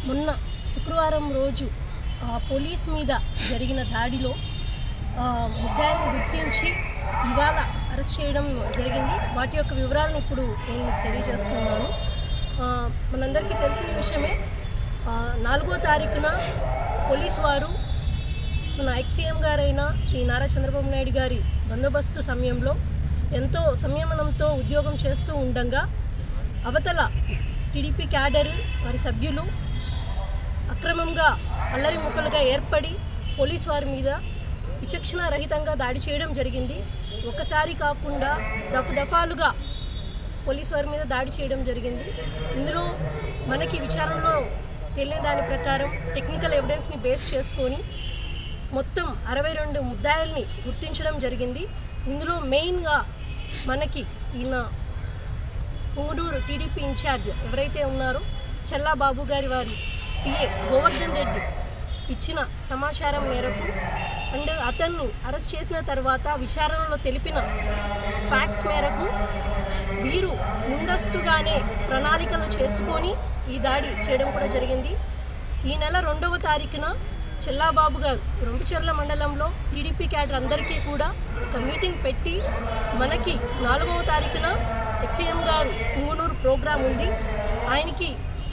మొన్న శుక్రవారం రోజు ఆ, పోలీస్ మీద జరిగిన దాడిలో ఆ, ముద్దాయిల్ని గుర్తించి ఇవాళ అరెస్ట్ చేయడం జరిగింది వాటి యొక్క వివరాలను ఇప్పుడు నేను మీకు తెలియజేస్తున్నాను ఆ, మనందరికీ తెలిసిన విషయమే ఆ, నాలుగో తారీఖున పోలీస్ వారు మన ఎక్సీఎం గారైన శ్రీ నారా చంద్రబాబు నాయుడు గారి బందోబస్తు సమయంలో ఎంతో సంయమనంతో ఉద్యోగం చేస్తూ ఉండగా అవతల టీడీపీ క్యాడర్ వారి సభ్యులు అక్రమంగా అల్లరి ముక్కలుగా ఏర్పడి పోలీస్ వారి మీద విచక్షణ రహితంగా దాడి చేయడం జరిగింది ఒకసారి కాకుండా దఫ దఫాలుగా పోలీస్ వారి మీద దాడి చేయడం జరిగింది ఇందులో మనకి విచారణలో తెలియని దాని ప్రకారం టెక్నికల్ ఎవిడెన్స్ని బేస్ చేసుకొని మొత్తం అరవై రెండు ముద్దాయిల్ని గుర్తించడం జరిగింది ఇందులో మెయిన్గా మనకి ఈయన పుంగుడూరు టీడీపీ ఇన్ఛార్జ్ ఎవరైతే ఉన్నారో చెల్లా బాబు గారి వారి పిఏ గోవర్ధన్ రెడ్డి ఇచ్చిన సమాచారం మేరకు అండ్ అతన్ని అరెస్ట్ చేసిన తర్వాత విచారణలో తెలిపిన ఫ్యాక్ట్స్ మేరకు వీరు ముందస్తుగానే ప్రణాళికలు చేసుకొని ఈ దాడి చేయడం కూడా జరిగింది ఈ నెల రెండవ తారీఖున చెల్లాబాబు గారు రొంపిచెర్ల మండలంలో టీడీపీ క్యాడర్ అందరికీ కూడా ఒక మీటింగ్ పెట్టి మనకి నాలుగవ తారీఖున ఎక్సీఎం గారు పుంగునూరు ప్రోగ్రాం ఉంది ఆయనకి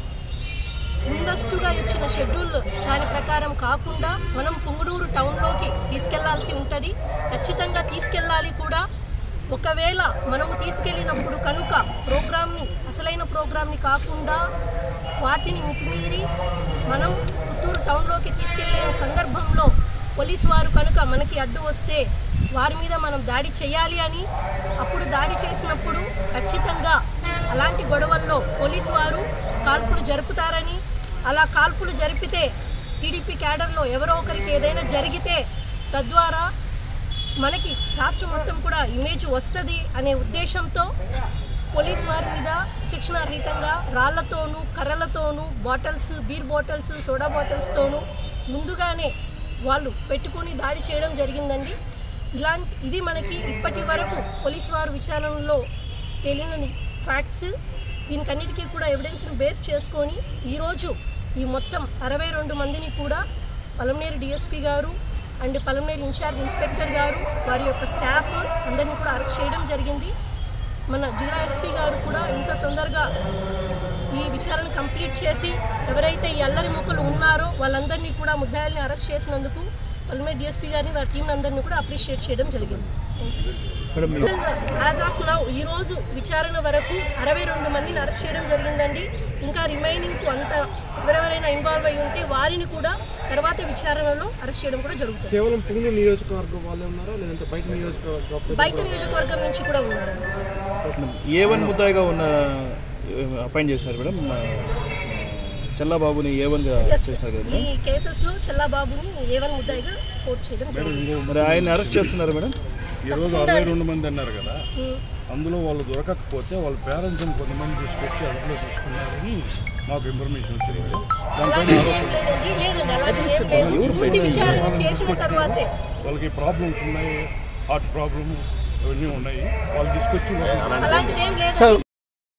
ముందస్తుగా ఇచ్చిన షెడ్యూల్ దాని ప్రకారం కాకుండా మనం పుంగునూరు టౌన్లోకి తీసుకెళ్లాల్సి ఉంటుంది ఖచ్చితంగా తీసుకెళ్ళాలి కూడా ఒకవేళ మనము తీసుకెళ్ళినప్పుడు కనుక ప్రోగ్రామ్ని అసలైన ప్రోగ్రామ్ని కాకుండా వాటిని మితిమీరి మనం పుత్తూరు టౌన్లోకి తీసుకెళ్లే సందర్భంలో పోలీసు వారు కనుక మనకి అడ్డు వస్తే వారి మీద మనం దాడి చేయాలి అని అప్పుడు దాడి చేసినప్పుడు ఖచ్చితంగా అలాంటి గొడవల్లో పోలీసు వారు కాల్పులు జరుపుతారని అలా కాల్పులు జరిపితే టీడీపీ క్యాడర్లో ఎవరో ఒకరికి ఏదైనా జరిగితే తద్వారా మనకి రాష్ట్రం మొత్తం కూడా ఇమేజ్ వస్తుంది అనే ఉద్దేశంతో పోలీస్ వారి మీద శిక్షణారహితంగా రాళ్లతోనూ కర్రలతోనూ బాటిల్స్ బీర్ బాటిల్స్ సోడా బాటిల్స్తోనూ ముందుగానే వాళ్ళు పెట్టుకొని దాడి చేయడం జరిగిందండి ఇలాంటి ఇది మనకి ఇప్పటి వరకు పోలీస్ వారు విచారణలో తెలియని ఫ్యాక్ట్స్ దీనికన్నిటికీ కూడా ఎవిడెన్స్ని బేస్ చేసుకొని ఈరోజు ఈ మొత్తం అరవై రెండు మందిని కూడా పలమనేరు డిఎస్పీ గారు అండ్ పలమనేరు ఇన్ఛార్జ్ ఇన్స్పెక్టర్ గారు వారి యొక్క స్టాఫ్ అందరినీ కూడా అరెస్ట్ చేయడం జరిగింది మన జిల్లా ఎస్పీ గారు కూడా ఇంత తొందరగా ఈ విచారణ కంప్లీట్ చేసి ఎవరైతే ఈ అల్లరి ముక్కలు ఉన్నారో వాళ్ళందరినీ కూడా ముద్దాయిల్ని అరెస్ట్ చేసినందుకు పల్మేర్ డిఎస్పీ గారిని వారి టీం అందరినీ కూడా అప్రిషియేట్ చేయడం జరిగింది మేడం మీరు యాజ్ ఆఫ్ నౌ ఈ రోజు విచారణ వరకు అరవై రెండు మందిని అరెస్ట్ చేయడం జరిగిందండి ఇంకా రిమైనింగ్ అంత ఎవరెవరైనా ఇన్వాల్వ్ అయి ఉంటే వారిని కూడా తర్వాత విచారణలో అరెస్ట్ చేయడం కూడా జరుగుతుంది కేవలం పుంగూరు నియోజకవర్గం వాళ్ళే ఉన్నారా లేదంటే బయట నియోజకవర్గం బయట నియోజకవర్గం నుంచి కూడా ఉన్నారు ఏ వన్ ముద్దాయిగా ఉన్న అపాయింట్ చేసినారు మేడం మా, చల్లాబాబుని ఏ వన్గా ఎస్ చేసినారు కదా ఈ కేసెస్ లో చల్లాబాబుని ఏవన్ ముద్దాయిగా కోర్టు చేయడం జరిగింది మరి ఆయన అరెస్ట్ చేస్తున్నారు మేడం ఈరోజు అరవై రెండు మంది అన్నారు కదా ఉమ్. అందులో వాళ్ళు దొరకకపోతే వాళ్ళ పేరెంట్స్ని కొంతమంది తీసుకొచ్చి అదుపులో తీసుకున్నారని మాకు ఇన్ఫర్మేషన్ వచ్చింది దానిపైన అలాంటిది ఏం లేదండి లేదండి అలాంటిది ఏం లేదు పూర్తి విచారణ చేసిన తర్వాతే వాళ్ళకి ప్రాబ్లమ్స్ ఉన్నాయి హార్ట్ ప్రాబ్లమ్ అవన్నీ ఉన్నాయి వాళ్ళు తీసుకొచ్చి వాళ్ళని అలాంటిది ఏం లేదు